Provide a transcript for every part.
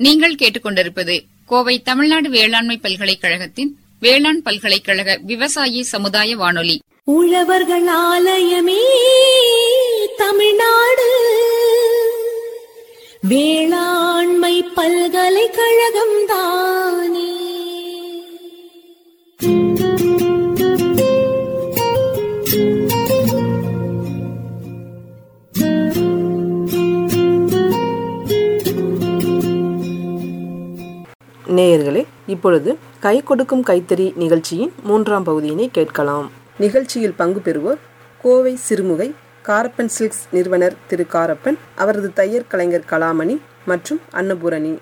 நீங்கள் கேட்டுக்கொண்டிருப்பது கோவை தமிழ்நாடு வேளாண்மை பல்கலைக்கழகத்தின் வேளாண் பல்கலைக்கழக விவசாயி சமுதாய வானொலி உழவர்கள் ஆலயமே தமிழ்நாடு வேளாண்மை பல்கலைக்கழகம் தானே நேயர்களே இப்பொழுது கை கொடுக்கும் கைத்தறி நிகழ்ச்சியின் மூன்றாம் பகுதியினை கேட்கலாம் நிகழ்ச்சியில் பங்கு பெறுவோர் கோவை சிறுமுகை காரப்பன் சில்க்ஸ் நிறுவனர் திரு காரப்பன் அவரது தையர் கலைஞர் கலாமணி மற்றும் அன்னபூரணி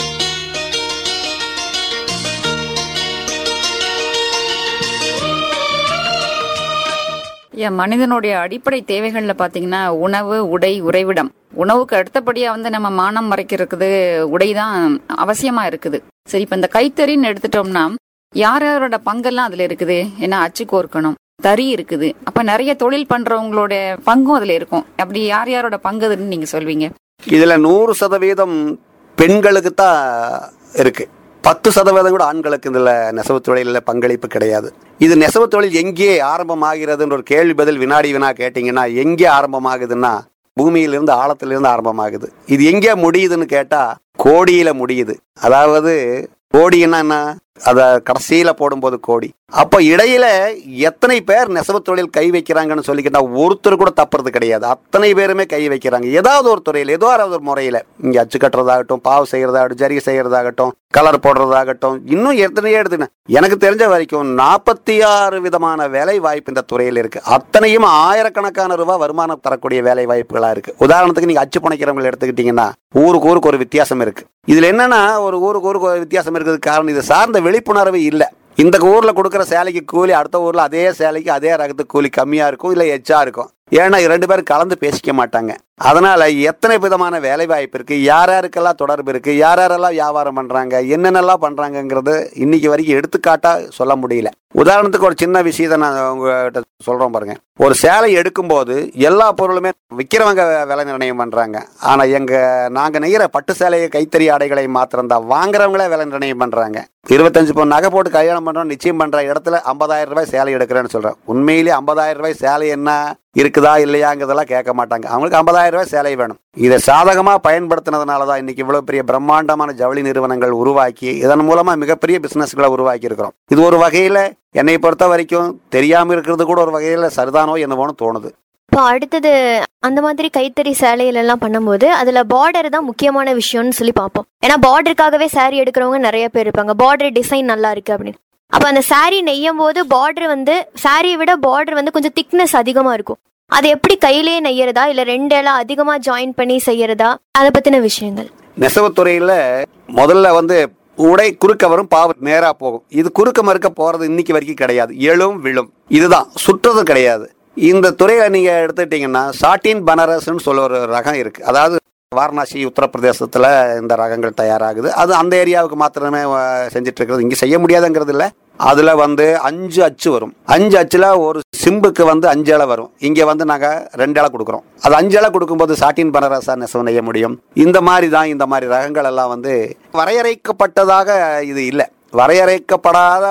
என் மனிதனுடைய அடிப்படை தேவைகள்ல பாத்தீங்கன்னா உணவு உடை உறைவிடம் உணவுக்கு அடுத்தபடியா வந்து நம்ம மானம் மறைக்கிறதுக்கு உடை தான் அவசியமா இருக்குது சரி இப்ப இந்த கைத்தறின்னு எடுத்துட்டோம்னா யார் யாரோட பங்கெல்லாம் அதுல இருக்குது ஏன்னா அச்சு கோர்க்கணும் தறி இருக்குது அப்ப நிறைய தொழில் பண்றவங்களோட பங்கும் அதுல இருக்கும் அப்படி யார் யாரோட பங்கு அதுன்னு நீங்க சொல்வீங்க இதுல நூறு சதவீதம் பெண்களுக்கு தான் இருக்கு பத்து சதவீதம் கூட ஆண்களுக்கு இதுல நெசவு தொழிலில் பங்களிப்பு கிடையாது இது நெசவு தொழில் எங்கே ஆரம்பமாகிறதுன்ற ஒரு கேள்வி பதில் வினாடி வினா கேட்டீங்கன்னா எங்கே ஆரம்பமாகுதுன்னா பூமியிலிருந்து ஆழத்திலிருந்து ஆரம்பமாகுது இது எங்கே முடியுதுன்னு கேட்டா கோடியில முடியுது அதாவது கோடின்னா என்ன அத கடைசியில போடும்போது கோடி அப்ப இடையில எத்தனை பேர் நெசவு தொழில் கை வைக்கிறாங்கன்னு சொல்லிக்கிட்டா ஒருத்தர் கூட தப்புறது கிடையாது அத்தனை பேருமே கை வைக்கிறாங்க ஏதாவது ஒரு துறையில் ஏதோ ஒரு முறையில இங்க அச்சு கட்டுறதாகட்டும் பாவு செய்யறதாகட்டும் ஜரி செய்யறதாகட்டும் கலர் போடுறதாகட்டும் இன்னும் எத்தனையோ எடுத்துன எனக்கு தெரிஞ்ச வரைக்கும் நாற்பத்தி ஆறு விதமான வேலை வாய்ப்பு இந்த துறையில் இருக்கு அத்தனையும் ஆயிரக்கணக்கான ரூபாய் வருமானம் தரக்கூடிய வேலை வாய்ப்புகளா இருக்கு உதாரணத்துக்கு நீங்க அச்சு புனைக்கிறவங்களை எடுத்துக்கிட்டீங்கன்னா ஊருக்கு ஊருக்கு ஒரு வித்தியாசம் இருக்கு இதுல என்னன்னா ஒரு ஊருக்கு ஊருக்கு ஒரு வித்தியாசம் இருக்கிறதுக்கு காரணம் இது சார்ந்த விழிப்புணர்வு இல்லை இந்த ஊர்ல கொடுக்குற சேலைக்கு கூலி அடுத்த ஊர்ல அதே சேலைக்கு அதே ரகத்துக்கு கூலி கம்மியா இருக்கும் இல்ல எச்சா இருக்கும் ஏன்னா இது ரெண்டு பேரும் கலந்து பேசிக்க மாட்டாங்க அதனால எத்தனை விதமான வேலை வாய்ப்பு இருக்கு யார் யாருக்கெல்லாம் தொடர்பு இருக்கு யார் யாரெல்லாம் வியாபாரம் பண்றாங்க என்னென்னலாம் பண்றாங்கங்கிறது இன்னைக்கு வரைக்கும் எடுத்துக்காட்டா சொல்ல முடியல உதாரணத்துக்கு ஒரு சின்ன விஷயத்தை நான் உங்ககிட்ட சொல்றோம் பாருங்க ஒரு சேலை எடுக்கும்போது எல்லா பொருளுமே விற்கிறவங்க விலை நிர்ணயம் பண்றாங்க ஆனா எங்க நாங்க நெய்கிற பட்டு சேலையை கைத்தறி ஆடைகளை மாத்திரம் தான் வாங்குறவங்களே விலை நிர்ணயம் பண்றாங்க இருபத்தஞ்சு பவுன் நகை போட்டு கல்யாணம் பண்றோம் நிச்சயம் பண்ற இடத்துல ஐம்பதாயிரம் ரூபாய் சேலை எடுக்கிறேன்னு சொல்றேன் உண்மையிலேயே ஐம்பதாயிரம் ரூபாய் சேலை என்ன இருக்குதா இல்லையாங்கிறதெல்லாம் கேட்க மாட்டாங்க அவங்களுக்கு ஐம்பதாயிரம் ரூபாய் சேலை வேணும் இதை சாதகமா பயன்படுத்தினதுனால தான் இன்னைக்கு இவ்வளவு பெரிய பிரம்மாண்டமான ஜவுளி நிறுவனங்கள் உருவாக்கி இதன் மூலமா மிகப்பெரிய பிசினஸ்களை உருவாக்கி இருக்கிறோம் இது ஒரு வகையில என்னை பொறுத்த வரைக்கும் தெரியாம இருக்கிறது கூட ஒரு வகையில சரிதானோ என்னவோன்னு தோணுது இப்போ அடுத்தது அந்த மாதிரி கைத்தறி சேலையில எல்லாம் பண்ணும்போது அதுல பார்டர் தான் முக்கியமான விஷயம்னு சொல்லி பார்ப்போம் ஏன்னா பார்டருக்காகவே saree எடுக்கிறவங்க நிறைய பேர் இருப்பாங்க பார்டர் டிசைன் நல்லா இருக்கு அப்படின்னு அப்ப அந்த saree நெய்யும் போது பார்டர் வந்து சாரியை விட பார்டர் வந்து கொஞ்சம் திக்னஸ் அதிகமா இருக்கும் அது எப்படி கையிலேயே நெய்யறதா இல்ல ரெண்டு இலை அதிகமா ஜாயின் பண்ணி செய்யறதா அதை பத்தின விஷயங்கள் நெசவுத்துறையில முதல்ல வந்து உடை குறுக்க வரும் பாவு நேரா போகும் இது குறுக்க மறுக்க போறது இன்னைக்கு வரைக்கும் கிடையாது எழும் விழும் இதுதான் சுற்றுறது கிடையாது இந்த துறையை நீங்க எடுத்துட்டீங்கன்னா சாட்டின் பனாரஸ்னு சொல்ல ஒரு ரகம் இருக்கு அதாவது வாரணாசி உத்தரப்பிரதேசத்துல இந்த ரகங்கள் தயாராகுது அது அந்த ஏரியாவுக்கு மாத்திரமே அஹ், செஞ்சுட்டு இருக்கிறது இங்க செய்ய முடியாதுங்கிறது இல்ல அதுல வந்து அஞ்சு அச்சு வரும் அஞ்சு அச்சுல ஒரு சிம்புக்கு வந்து அஞ்சு இலை வரும் இங்க வந்து நாங்க ரெண்டு இலை கொடுக்குறோம் அது அஞ்சு இலை கொடுக்கும்போது சாட்டின் பனரசா நெசவு நெய்ய முடியும் இந்த மாதிரி தான் இந்த மாதிரி ரகங்கள் எல்லாம் வந்து வரையறைக்கப்பட்டதாக இது இல்லை வரையறைக்கப்படாத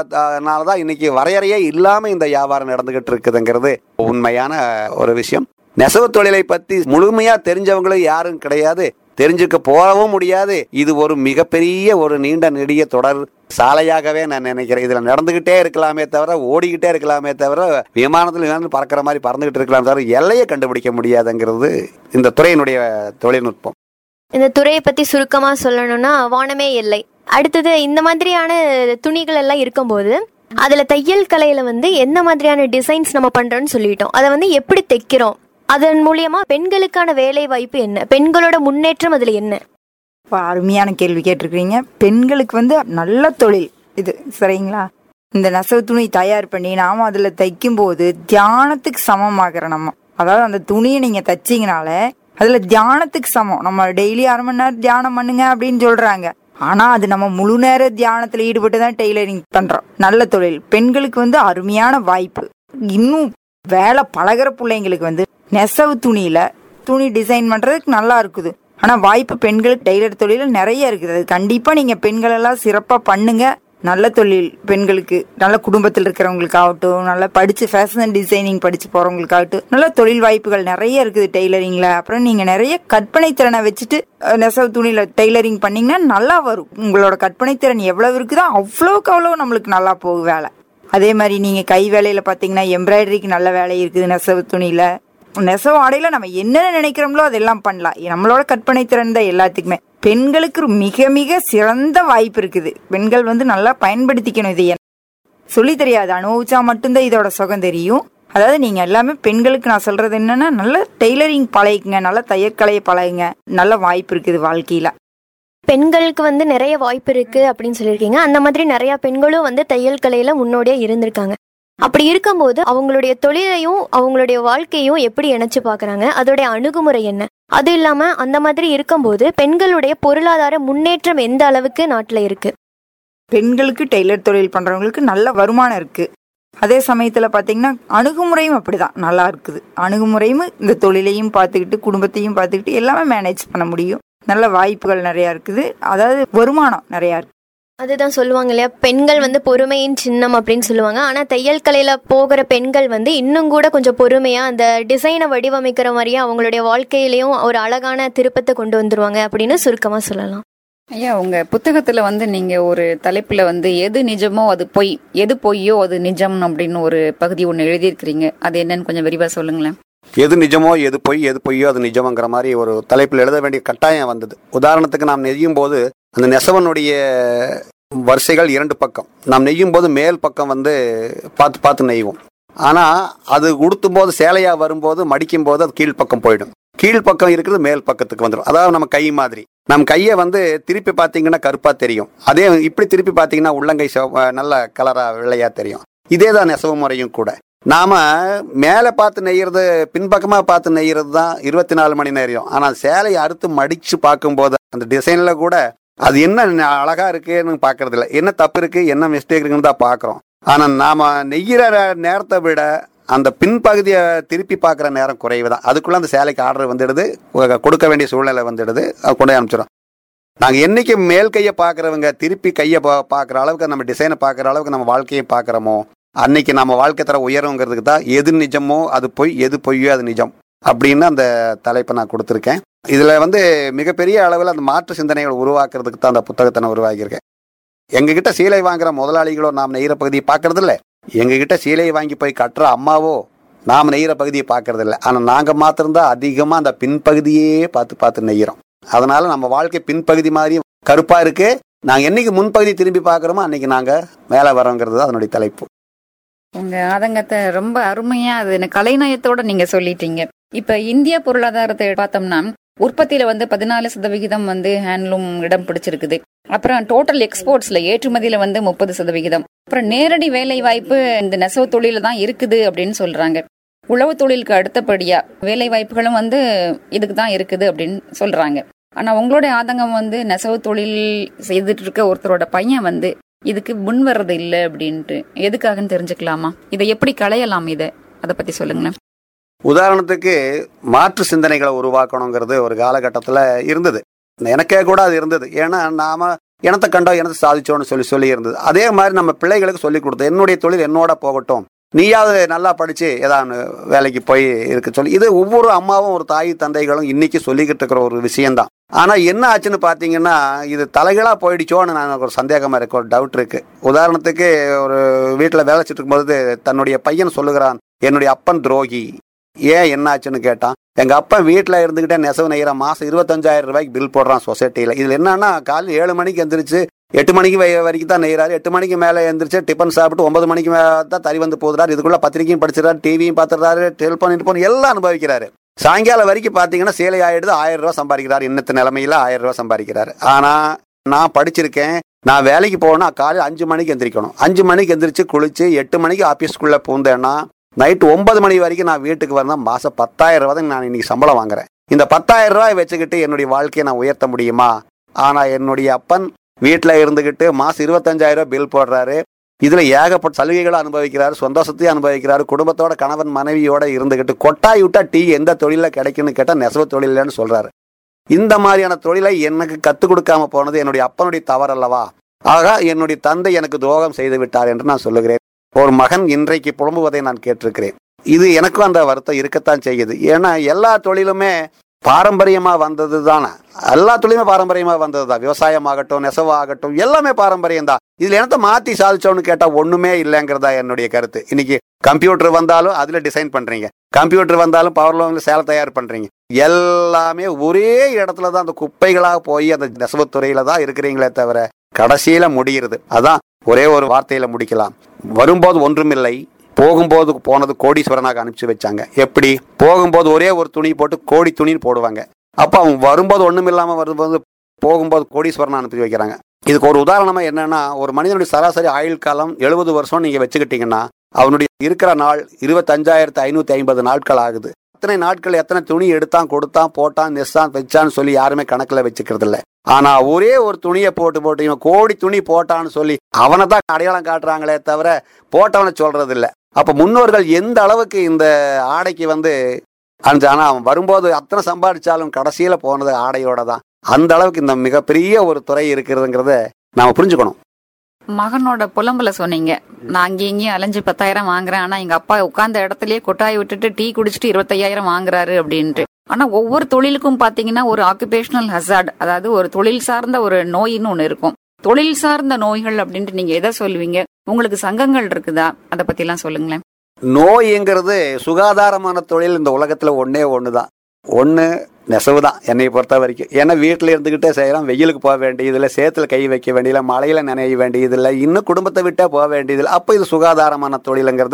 தான் இன்னைக்கு வரையறையே இல்லாம இந்த வியாபாரம் நடந்துகிட்டு இருக்குதுங்கிறது உண்மையான ஒரு விஷயம் நெசவு தொழிலை பத்தி முழுமையா தெரிஞ்சவங்களும் யாரும் கிடையாது தெரிஞ்சுக்க போகவும் முடியாது இது ஒரு மிகப்பெரிய ஒரு நீண்ட நெடிய தொடர் சாலையாகவே நான் நினைக்கிறேன் இதுல நடந்துகிட்டே இருக்கலாமே தவிர ஓடிக்கிட்டே இருக்கலாமே தவிர விமானத்தில் விமானத்தில் பறக்கிற மாதிரி பறந்துகிட்டு இருக்கலாம் தவிர எல்லையை கண்டுபிடிக்க முடியாதுங்கிறது இந்த துறையினுடைய தொழில்நுட்பம் இந்த துறையை பத்தி சுருக்கமா சொல்லணும்னா வானமே இல்லை அடுத்தது இந்த மாதிரியான துணிகள் எல்லாம் இருக்கும்போது அதுல தையல் கலையில வந்து எந்த மாதிரியான டிசைன்ஸ் நம்ம பண்றோம்னு சொல்லிட்டோம் அதை வந்து எப்படி தைக்கிறோம் அதன் மூலியமா பெண்களுக்கான வேலை வாய்ப்பு என்ன பெண்களோட முன்னேற்றம் அதுல என்ன இப்போ அருமையான கேள்வி கேட்டிருக்கிறீங்க பெண்களுக்கு வந்து நல்ல தொழில் இது சரிங்களா இந்த நெசவு துணி தயார் பண்ணி நாம அதுல தைக்கும் போது தியானத்துக்கு சமமாகிற நம்ம அதாவது அந்த துணியை நீங்க தைச்சீங்கனால அதுல தியானத்துக்கு சமம் நம்ம டெய்லி அரை மணி நேரம் தியானம் பண்ணுங்க அப்படின்னு சொல்றாங்க ஆனா அது நம்ம முழு நேர தியானத்துல ஈடுபட்டு தான் டெய்லரிங் பண்றோம் நல்ல தொழில் பெண்களுக்கு வந்து அருமையான வாய்ப்பு இன்னும் வேலை பழகுற பிள்ளைங்களுக்கு வந்து நெசவு துணியில துணி டிசைன் பண்றதுக்கு நல்லா இருக்குது ஆனா வாய்ப்பு பெண்களுக்கு டெய்லர் தொழில நிறைய இருக்குது அது கண்டிப்பா நீங்க பெண்கள் எல்லாம் சிறப்பா பண்ணுங்க நல்ல தொழில் பெண்களுக்கு நல்ல குடும்பத்தில் இருக்கிறவங்களுக்காகட்டும் நல்லா படிச்சு ஃபேஷன் டிசைனிங் படிச்சு போறவங்களுக்காகட்டும் நல்ல தொழில் வாய்ப்புகள் நிறைய இருக்குது டெய்லரிங்ல அப்புறம் நீங்க நிறைய கற்பனை திறனை வச்சுட்டு அஹ், நெசவு துணியில டெய்லரிங் பண்ணீங்கன்னா நல்லா வரும் உங்களோட கற்பனை திறன் எவ்வளவு இருக்குதோ அவ்வளவுக்கு அவ்வளவு நம்மளுக்கு நல்லா போகும் வேலை அதே மாதிரி நீங்க கை வேலையில பாத்தீங்கன்னா எம்ப்ராய்டரிக்கு நல்ல வேலை இருக்குது நெசவு துணியில நெசவு ஆடையில நம்ம என்னென்ன நினைக்கிறோமோ அதெல்லாம் பண்ணலாம் நம்மளோட கற்பனை திறன் தான் எல்லாத்துக்குமே பெண்களுக்கு மிக மிக சிறந்த வாய்ப்பு இருக்குது பெண்கள் வந்து நல்லா பயன்படுத்திக்கணும் இதை சொல்லி தெரியாது அனுபவிச்சா மட்டும்தான் இதோட சுகம் தெரியும் அதாவது நீங்க எல்லாமே பெண்களுக்கு நான் சொல்றது என்னன்னா நல்ல டெய்லரிங் பழகிக்குங்க நல்ல தையற்கலையை பழகுங்க நல்ல வாய்ப்பு இருக்குது வாழ்க்கையில பெண்களுக்கு வந்து நிறைய வாய்ப்பு இருக்கு அப்படின்னு சொல்லியிருக்கீங்க அந்த மாதிரி நிறைய பெண்களும் வந்து தையல் கலையில முன்னோடியா இருந்திருக்காங்க அப்படி இருக்கும்போது அவங்களுடைய தொழிலையும் அவங்களுடைய வாழ்க்கையும் எப்படி இணைச்சு பாக்குறாங்க அதோடைய அணுகுமுறை என்ன அது இல்லாம அந்த மாதிரி இருக்கும்போது பெண்களுடைய பொருளாதார முன்னேற்றம் எந்த அளவுக்கு நாட்டுல இருக்கு பெண்களுக்கு டெய்லர் தொழில் பண்றவங்களுக்கு நல்ல வருமானம் இருக்கு அதே சமயத்துல பாத்தீங்கன்னா அணுகுமுறையும் அப்படிதான் நல்லா இருக்குது அணுகுமுறையும் இந்த தொழிலையும் பார்த்துக்கிட்டு குடும்பத்தையும் பார்த்துக்கிட்டு எல்லாமே மேனேஜ் பண்ண முடியும் நல்ல வாய்ப்புகள் நிறைய இருக்குது அதாவது வருமானம் நிறைய இருக்கு அதுதான் சொல்லுவாங்க இல்லையா பெண்கள் வந்து பொறுமையின் சின்னம் அப்படின்னு சொல்லுவாங்க ஆனா தையல் கலையில போகிற பெண்கள் வந்து இன்னும் கூட கொஞ்சம் பொறுமையா அந்த டிசைனை வடிவமைக்கிற மாதிரியே அவங்களுடைய வாழ்க்கையிலயும் ஒரு அழகான திருப்பத்தை கொண்டு வந்துருவாங்க அப்படின்னு சுருக்கமா சொல்லலாம் ஐயா உங்க புத்தகத்துல வந்து நீங்க ஒரு தலைப்புல வந்து எது நிஜமோ அது பொய் எது பொய்யோ அது நிஜம் அப்படின்னு ஒரு பகுதி ஒன்று எழுதியிருக்கிறீங்க அது என்னன்னு கொஞ்சம் விரிவா சொல்லுங்களேன் எது நிஜமோ எது பொய் எது பொய்யோ அது நிஜம்ங்கிற மாதிரி ஒரு தலைப்பில் எழுத வேண்டிய கட்டாயம் வந்தது உதாரணத்துக்கு நாம் நெய்யும் போது அந்த நெசவனுடைய வரிசைகள் இரண்டு பக்கம் நாம் நெய்யும் போது மேல் பக்கம் வந்து பார்த்து பார்த்து நெய்வோம் ஆனால் அது உடுத்தும் போது சேலையா வரும்போது மடிக்கும் போது அது கீழ்ப்பக்கம் போயிடும் கீழ்ப்பக்கம் இருக்கிறது மேல் பக்கத்துக்கு வந்துடும் அதாவது நம்ம கை மாதிரி நம் கையை வந்து திருப்பி பார்த்தீங்கன்னா கருப்பாக தெரியும் அதே இப்படி திருப்பி பார்த்தீங்கன்னா உள்ளங்கை சிவ- நல்ல கலராக வெள்ளையா தெரியும் இதே தான் நெசவு முறையும் கூட நாம மேலே பார்த்து நெய்யறது பின்பக்கமா பார்த்து நெய்யறது தான் இருபத்தி நாலு மணி நேரம் ஆனால் சேலையை அறுத்து மடிச்சு பார்க்கும்போது அந்த டிசைன்ல கூட அது என்ன ந- அழகா இருக்குன்னு பார்க்கறது இல்ல என்ன தப்பு இருக்கு என்ன மிஸ்டேக் இருக்குன்னு தான் பார்க்குறோம் ஆனால் நாம நெய்கிற நேரத்தை விட அந்த பின்பகுதியை திருப்பி பார்க்குற நேரம் குறைவு தான் அதுக்குள்ள அந்த சேலைக்கு ஆர்டர் வந்துடுது கொ- கொடுக்க வேண்டிய சூழ்நிலை வந்துடுது அது கொண்டு போய் அனுப்பிச்சிடும் நாங்கள் என்னைக்கு மேல் கையை பார்க்குறவங்க திருப்பி கையை பா பார்க்குற அளவுக்கு நம்ம டிசைனை பார்க்குற அளவுக்கு நம்ம வாழ்க்கையை பார்க்குறோமோ அன்னைக்கு நம்ம வாழ்க்கை தர உயருங்கிறதுக்கு தான் எது நிஜமோ அது பொய் எது பொய்யோ அது நிஜம் அப்படின்னு அந்த தலைப்பை நான் கொடுத்துருக்கேன் இதில் வந்து மிகப்பெரிய அளவில் அந்த மாற்று சிந்தனைகள் உருவாக்குறதுக்கு தான் அந்த புத்தகத்தை நான் உருவாக்கியிருக்கேன் எங்ககிட்ட சீலை வாங்குற முதலாளிகளோ நாம் நெய்கிற பகுதியை பார்க்கறது இல்ல எங்ககிட்ட சீலையை வாங்கி போய் கட்டுற அம்மாவோ நாம் நெய்கிற பகுதியை பார்க்கறது இல்லை ஆனால் நாங்கள் மாத்திரம்தான் அதிகமாக அந்த பின்பகுதியே பார்த்து பார்த்து நெய்கிறோம் அதனால நம்ம வாழ்க்கை பின்பகுதி மாதிரி கருப்பாக இருக்கு நாங்கள் என்னைக்கு முன்பகுதி திரும்பி பார்க்குறோமோ அன்னைக்கு நாங்கள் மேலே வரோங்கிறது தான் அதனுடைய தலைப்பு உங்க ஆதங்கத்தை ரொம்ப அருமையா அது எனக்கு கலைநயத்தோட நீங்க சொல்லிட்டீங்க இப்ப இந்திய பொருளாதாரத்தை பார்த்தோம்னா உற்பத்தியில வந்து பதினாலு சதவிகிதம் வந்து ஹேண்ட்லூம் இடம் பிடிச்சிருக்குது அப்புறம் டோட்டல் எக்ஸ்போர்ட்ஸ்ல ஏற்றுமதியில வந்து முப்பது சதவிகிதம் அப்புறம் நேரடி வேலை வாய்ப்பு இந்த நெசவு தொழில தான் இருக்குது அப்படின்னு சொல்றாங்க உழவு தொழிலுக்கு அடுத்தபடியா வேலை வாய்ப்புகளும் வந்து இதுக்கு தான் இருக்குது அப்படின்னு சொல்றாங்க ஆனா உங்களுடைய ஆதங்கம் வந்து நெசவு தொழில் செய்துட்டு இருக்க ஒருத்தரோட பையன் வந்து இதுக்கு முன் வர்றது இல்லை அப்படின்ட்டு எதுக்காகன்னு தெரிஞ்சுக்கலாமா இதை எப்படி களையலாம் இதை அதை பத்தி சொல்லுங்களேன் உதாரணத்துக்கு மாற்று சிந்தனைகளை உருவாக்கணுங்கிறது ஒரு காலகட்டத்தில் இருந்தது எனக்கே கூட அது இருந்தது ஏன்னா நாம இனத்தை கண்டோம் இனத்தை சாதிச்சோன்னு சொல்லி சொல்லி இருந்தது அதே மாதிரி நம்ம பிள்ளைகளுக்கு சொல்லி கொடுத்தோம் என்னுடைய தொழில் என்னோட போகட்டும் நீயாவது நல்லா படிச்சு ஏதாவது வேலைக்கு போய் இருக்க சொல்லி இது ஒவ்வொரு அம்மாவும் ஒரு தாய் தந்தைகளும் இன்னைக்கு சொல்லிக்கிட்டு இருக்கிற ஒரு விஷயம்தான் ஆனா என்ன ஆச்சுன்னு பாத்தீங்கன்னா இது தலைகளா போயிடுச்சோன்னு நான் எனக்கு ஒரு சந்தேகமா இருக்கு ஒரு டவுட் இருக்கு உதாரணத்துக்கு ஒரு வீட்டுல வேலை செஞ்சுட்டு இருக்கும்போது தன்னுடைய பையன் சொல்லுகிறான் என்னுடைய அப்பன் துரோகி ஏன் என்ன ஆச்சுன்னு கேட்டான் எங்க அப்பா வீட்டுல இருந்துகிட்டே நெசவு நெய்கிற மாசம் இருபத்தஞ்சாயிரம் ரூபாய்க்கு பில் போடுறான் சொசைட்டில இதுல என்னன்னா காலையில் ஏழு மணிக்கு எந்திரிச்சு எட்டு மணிக்கு வ- வரைக்கும் தான் நெய்கிறாரு எட்டு மணிக்கு மேலே எந்திரிச்சு டிஃபன் சாப்பிட்டு ஒன்பது மணிக்கு மேலே தான் தறி வந்து போதுறாரு இதுக்குள்ள பத்திரிக்கையும் படிச்சிடறாரு டிவியும் பார்த்துறாரு டெலிஃபோன் இன்ஃபோன் எல்லாம் அனுபவிக்கிறாரு சாயங்காலம் வரைக்கும் பார்த்தீங்கன்னா சேலை ஆயிடுது ஆயிரம் ரூபாய் சம்பாதிக்கிறாரு இன்னத்து நிலைமையில ஆயிரம் ரூபாய் சம்பாதிக்கிறாரு ஆனா நான் படிச்சிருக்கேன் நான் வேலைக்கு போகணும்னா காலையில் அஞ்சு மணிக்கு எந்திரிக்கணும் அஞ்சு மணிக்கு எந்திரிச்சு குளிச்சு எட்டு மணிக்கு ஆஃபீஸ்க்குள்ளே பூந்தேன்னா நைட்டு ஒன்பது மணி வரைக்கும் நான் வீட்டுக்கு வரணும் மாதம் பத்தாயிரம் ரூபாய் தான் நான் இன்னைக்கு சம்பளம் வாங்குறேன் இந்த பத்தாயிரம் ரூபாய் வச்சுக்கிட்டு என்னுடைய வாழ்க்கையை நான் உயர்த்த முடியுமா ஆனால் என்னுடைய அப்பன் வீட்டில் இருந்துக்கிட்டு மாதம் இருபத்தஞ்சாயிரம் ரூபாய் பில் போடுறாரு இதில் ஏகப்பட்ட சலுகைகளை அனுபவிக்கிறாரு சந்தோஷத்தையும் அனுபவிக்கிறாரு குடும்பத்தோட கணவன் மனைவியோட இருந்துக்கிட்டு கொட்டாய் விட்டா டீ எந்த தொழிலில் கிடைக்குன்னு கேட்டால் நெசவு தொழிலன்னு சொல்கிறாரு இந்த மாதிரியான தொழிலை எனக்கு கற்றுக் கொடுக்காம போனது என்னுடைய அப்பனுடைய தவறு அல்லவா ஆக என்னுடைய தந்தை எனக்கு துரோகம் செய்து விட்டார் என்று நான் சொல்லுகிறேன் ஒரு மகன் இன்றைக்கு புலம்புவதை நான் கேட்டிருக்கிறேன் இது எனக்கும் அந்த வருத்தம் இருக்கத்தான் செய்யுது ஏன்னா எல்லா தொழிலுமே பாரம்பரியமா வந்தது தானே எல்லா தொழிலுமே பாரம்பரியமா வந்தது தான் விவசாயம் ஆகட்டும் நெசவாகட்டும் எல்லாமே பாரம்பரியம் தான் இதுல என்னத்த மாத்தி சாதிச்சோன்னு கேட்டா ஒண்ணுமே இல்லைங்கிறதா என்னுடைய கருத்து இன்னைக்கு கம்ப்யூட்டர் வந்தாலும் அதுல டிசைன் பண்றீங்க கம்ப்யூட்டர் வந்தாலும் பவர் லோன்ல சேலை தயார் பண்றீங்க எல்லாமே ஒரே இடத்துல தான் அந்த குப்பைகளாக போய் அந்த நெசவுத்துறையில தான் இருக்கிறீங்களே தவிர கடைசியில முடிகிறது அதான் ஒரே ஒரு வார்த்தையில முடிக்கலாம் வரும்போது ஒன்றுமில்லை போகும்போது போனது கோடீஸ்வரனாக அனுப்பிச்சு வச்சாங்க எப்படி போகும்போது ஒரே ஒரு துணி போட்டு கோடி துணின்னு போடுவாங்க அப்போ அவன் வரும்போது ஒன்றும் இல்லாமல் வரும்போது போகும்போது கோடீஸ்வரனை அனுப்பி வைக்கிறாங்க இதுக்கு ஒரு உதாரணமா என்னன்னா ஒரு மனிதனுடைய சராசரி ஆயுள் காலம் எழுபது வருஷம் நீங்க வச்சுக்கிட்டீங்கன்னா அவனுடைய இருக்கிற நாள் இருபத்தஞ்சாயிரத்து ஐநூத்தி ஐம்பது நாட்கள் ஆகுது எத்தனை நாட்கள் எத்தனை துணி எடுத்தான் கொடுத்தான் போட்டான் நெஸ்ஸான் வச்சான்னு சொல்லி யாருமே கணக்குல வச்சுக்கிறது இல்ல ஆனா ஒரே ஒரு துணியை போட்டு போட்டு இவன் கோடி துணி போட்டான்னு சொல்லி அவனை தான் அடையாளம் காட்டுறாங்களே தவிர போட்டவனை சொல்றது இல்ல அப்ப முன்னோர்கள் எந்த அளவுக்கு இந்த ஆடைக்கு வந்து அந்த ஆனா அவன் வரும்போது அத்தனை சம்பாதிச்சாலும் கடைசியில போனது ஆடையோட தான் அந்த அளவுக்கு இந்த மிகப்பெரிய ஒரு துறை இருக்கிறதுங்கிறத நாம புரிஞ்சுக்கணும் மகனோட புலம்புல சொன்னீங்க நான் அங்கேயும் இங்கேயும் அலைஞ்சு பத்தாயிரம் வாங்குறேன் ஆனா எங்க அப்பா உட்கார்ந்த இடத்துலயே கொட்டாய் விட்டுட்டு டீ குடிச்சிட்டு இருபத்தையாயிரம் வாங்குறாரு அப்படின்ட்டு ஆனா ஒவ்வொரு தொழிலுக்கும் பாத்தீங்கன்னா ஒரு ஆக்குபேஷனல் ஹசார்ட் அதாவது ஒரு தொழில் சார்ந்த ஒரு நோயின்னு ஒண்ணு இருக்கும் தொழில் சார்ந்த நோய்கள் அப்படின்ட்டு நீங்க எதை சொல்லுவீங்க உங்களுக்கு சங்கங்கள் இருக்குதா அதை பத்தி எல்லாம் சொல்லுங்களேன் நோய்ங்கிறது சுகாதாரமான தொழில் இந்த உலகத்துல ஒண்ணே ஒண்ணுதான் ஒண்ணு நெசவு தான் என்னை பொறுத்த வரைக்கும் ஏன்னா வீட்டில் இருந்துகிட்டே செய்யலாம் வெயிலுக்கு போக வேண்டியதில்லை சேத்துல கை வைக்க வேண்டியதில்லை மழையில நனைய வேண்டியதில்லை இன்னும் குடும்பத்தை விட்டே போக வேண்டியதில்லை அப்போ இது சுகாதாரமான தொழிலுங்கிறத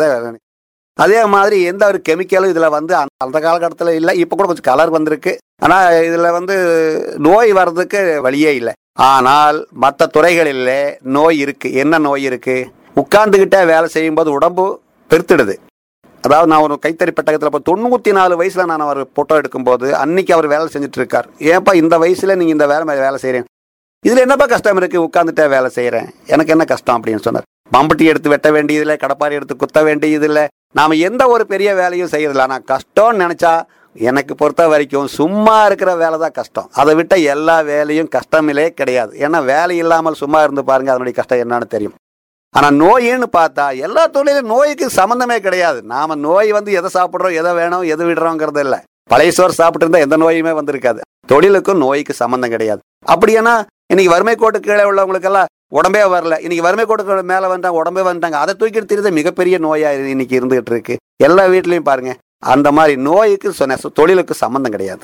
அதே மாதிரி எந்த ஒரு கெமிக்கலும் இதுல வந்து அந்த அந்த காலகட்டத்தில் இல்லை இப்போ கூட கொஞ்சம் கலர் வந்திருக்கு ஆனா இதுல வந்து நோய் வர்றதுக்கு வழியே இல்லை ஆனால் மற்ற துறைகளில் நோய் இருக்கு என்ன நோய் இருக்கு உட்கார்ந்துகிட்டே வேலை செய்யும்போது உடம்பு பெருத்திடுது அதாவது நான் ஒரு கைத்தறி பெட்டகத்தில் இப்போ தொண்ணூற்றி நாலு வயசுல நான் அவர் போட்டோ எடுக்கும்போது அன்னைக்கு அவர் வேலை செஞ்சுட்டு இருக்கார் ஏன்ப்பா இந்த வயசுல நீங்க இந்த வேலை மேல வேலை செய்றீங்க இதுல என்னப்பா கஷ்டம் இருக்கு உட்காந்துட்டே வேலை செய்யறேன் எனக்கு என்ன கஷ்டம் அப்படின்னு சொன்னார் மம்பட்டி எடுத்து வெட்ட வேண்டியதில்லை கடப்பாரி எடுத்து குத்த வேண்டியதில்லை நாம எந்த ஒரு பெரிய வேலையும் செய்யறதில்ல ஆனா கஷ்டம்னு நினைச்சா எனக்கு பொறுத்த வரைக்கும் சும்மா இருக்கிற வேலை தான் கஷ்டம் அதை விட்ட எல்லா வேலையும் கஷ்டமிலே கிடையாது ஏன்னா வேலை இல்லாமல் சும்மா இருந்து பாருங்க அதனுடைய கஷ்டம் என்னன்னு தெரியும் ஆனா நோயின்னு பார்த்தா எல்லா தொழிலும் நோய்க்கு சம்பந்தமே கிடையாது நாம நோய் வந்து எதை சாப்பிடுறோம் எதை வேணும் எது விடுறோங்கிறது இல்ல பழைய சோறு சாப்பிட்டு இருந்தா எந்த நோயுமே வந்திருக்காது தொழிலுக்கும் நோய்க்கு சம்பந்தம் கிடையாது அப்படியானா இன்னைக்கு வறுமை கோட்டு கீழே உள்ளவங்களுக்கெல்லாம் உடம்பே வரல இன்னைக்கு வறுமை கோட்டுக்கு மேல வந்தாங்க உடம்பே வந்துட்டாங்க அதை தூக்கிட்டு தெரியுது மிகப்பெரிய நோயா இது இன்னைக்கு இருந்துகிட்டு இருக்கு எல்லா வீட்லயும் பாருங்க அந்த மாதிரி நோய்க்கு சொன்ன தொழிலுக்கு சம்பந்தம் கிடையாது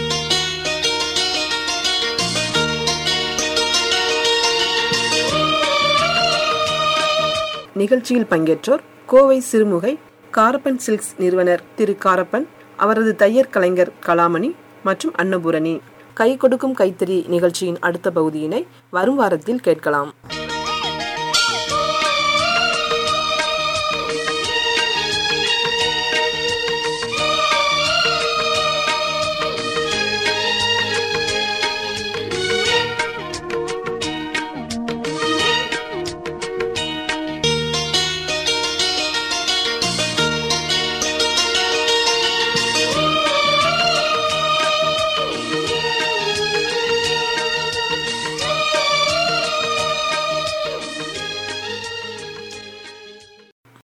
நிகழ்ச்சியில் பங்கேற்றோர் கோவை சிறுமுகை காரப்பன் சில்க்ஸ் நிறுவனர் திரு காரப்பன் அவரது தையர் கலைஞர் கலாமணி மற்றும் அன்னபூரணி கை கொடுக்கும் கைத்தறி நிகழ்ச்சியின் அடுத்த பகுதியினை வரும் வாரத்தில் கேட்கலாம்